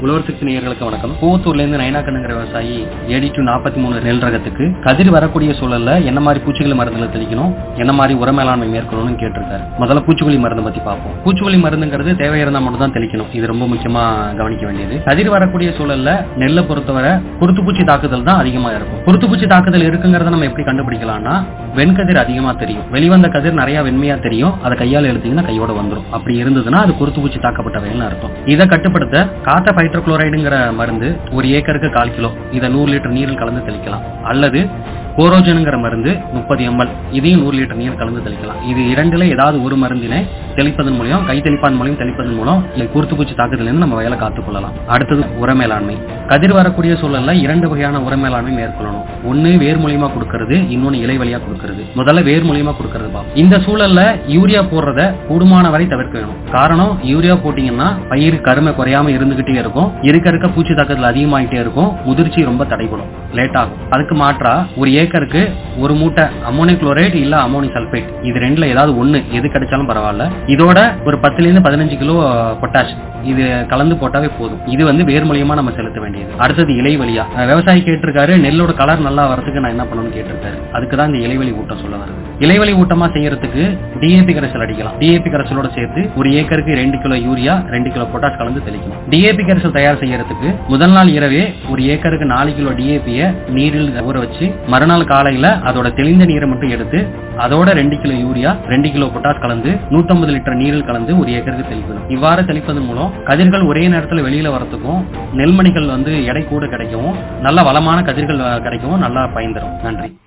உழவர் சக்தி நேயர்களுக்கு வணக்கம் கூவத்தூர்ல இருந்து நைனாக்கண்ணுங்கிற விவசாயி ஏடி டு நாற்பத்தி மூணு நெல் ரகத்துக்கு கதிர் வரக்கூடிய சூழல்ல என்ன மாதிரி பூச்சிக்கொல்லி மருந்துகளை தெளிக்கணும் என்ன மாதிரி உர மேலாண்மை மேற்கொள்ளணும்னு கேட்டிருக்காரு முதல்ல பூச்சிக்கொல்லி மருந்து பத்தி பார்ப்போம் பூச்சிக்கொல்லி மருந்துங்கிறது தேவை இருந்தா மட்டும் தான் தெளிக்கணும் இது ரொம்ப முக்கியமா கவனிக்க வேண்டியது கதிர் வரக்கூடிய சூழல்ல நெல்லை பொறுத்தவரை குருத்துப்பூச்சி தாக்குதல் தான் அதிகமா இருக்கும் குருத்துப்பூச்சி தாக்குதல் இருக்குங்கிறத நம்ம எப்படி கண்டுபிடிக்கலாம்னா வெண்கதிர் அதிகமா தெரியும் வெளிவந்த கதிர் நிறைய வெண்மையா தெரியும் அதை கையால் எழுத்தீங்கன்னா கையோட வந்துரும் அப்படி இருந்ததுன்னா அது குருத்துப்பூச்சி தாக்கப்பட்ட வயல்னு அர்த்தம் இதை கட்டுப்படுத்த காத்த ஹைட்ரோகுளோரைடுங்கிற மருந்து ஒரு ஏக்கருக்கு கால் கிலோ இதை நூறு லிட்டர் நீரில் கலந்து தெளிக்கலாம் அல்லது கோரோஜனுங்கிற மருந்து முப்பது எம்எல் இதையும் நூறு லிட்டர் நீர் கலந்து தெளிக்கலாம் இது இரண்டுல ஏதாவது ஒரு மருந்தினை தெளிப்பதன் மூலம் கை தெளிப்பான் மூலம் தெளிப்பதன் மூலம் இந்த குருத்துப்பூச்சி தாக்குதலிருந்து நம்ம வயலை காத்துக்கொள்ளலாம் அடுத்தது உர மேலாண்மை கதிர் வரக்கூடிய சூழல்ல இரண்டு வகையான உர மேலாண்மை மேற்கொள்ளணும் ஒன்னு வேர் மூலியமா கொடுக்கறது இன்னொன்னு இலை வழியா கொடுக்கறது முதல்ல வேர் மூலியமா கொடுக்கறது பாப்போம் இந்த சூழல்ல யூரியா போடுறத கூடுமான வரை தவிர்க்க வேணும் காரணம் யூரியா போட்டீங்கன்னா பயிர் கருமை குறையாம இருந்துகிட்டே இருக்கும் இருக்க இருக்க பூச்சி தாக்குதல் அதிகமாயிட்டே இருக்கும் முதிர்ச்சி ரொம்ப தடைபடும் லேட் ஆகும் அதுக்கு மாற்றா ஒரு ஏக்கருக்கு ஒரு மூட்டை அமோனியம் குளோரைட் இல்ல அமோனி சல்பேட் இது ரெண்டுல ஏதாவது ஒண்ணு எது கிடைச்சாலும் பரவாயில்ல இதோட ஒரு பத்துல இருந்து பதினஞ்சு கிலோ பொட்டாஷ் இது கலந்து போட்டாவே போதும் இது வந்து வேர் மூலியமா நம்ம செலுத்த வேண்டியது அடுத்தது இலை வழியா அஹ் விவசாயி கேட்டிருக்காரு நெல்லோட கலர் நல்லா வரதுக்கு நான் என்ன பண்ணணும்னு கேட்டிருக்காரு அதுக்கு தான் இந்த இலைவெளி ஊட்டம் சொல்ல வருது இலைவெளி ஊட்டமா செய்யறதுக்கு டிஏபி கரைசல் அடிக்கலாம் டிஏபி கரைசலோட சேர்த்து ஒரு ஏக்கருக்கு ரெண்டு கிலோ யூரியா ரெண்டு கிலோ பொட்டாஷ் கலந்து தெளிக்கணும் டிஏபி கரைசல் தயார் செய்யறதுக்கு முதல் நாள் இரவே ஒரு ஏக்கருக்கு நாலு கிலோ டிஏபிய நீரில் ஊற வச்சு மறுநாள் காலையில அதோட தெளிந்த நீரை மட்டும் எடுத்து அதோட ரெண்டு கிலோ யூரியா ரெண்டு கிலோ பொட்டாஷ் கலந்து நூத்தம்பது லிட்டர் நீரில் கலந்து ஒரு ஏக்கருக்கு தெளிக்கணும் இவ்வாறு தெளிப்பதன் மூலம் கதிர்கள் ஒரே நேரத்தில் வெளியில வரத்துக்கும் நெல்மணிகள் வந்து எடை கூட கிடைக்கவும் நல்ல வளமான கதிர்கள் அஹ், கிடைக்கவும் நல்லா பயன் தரும் நன்றி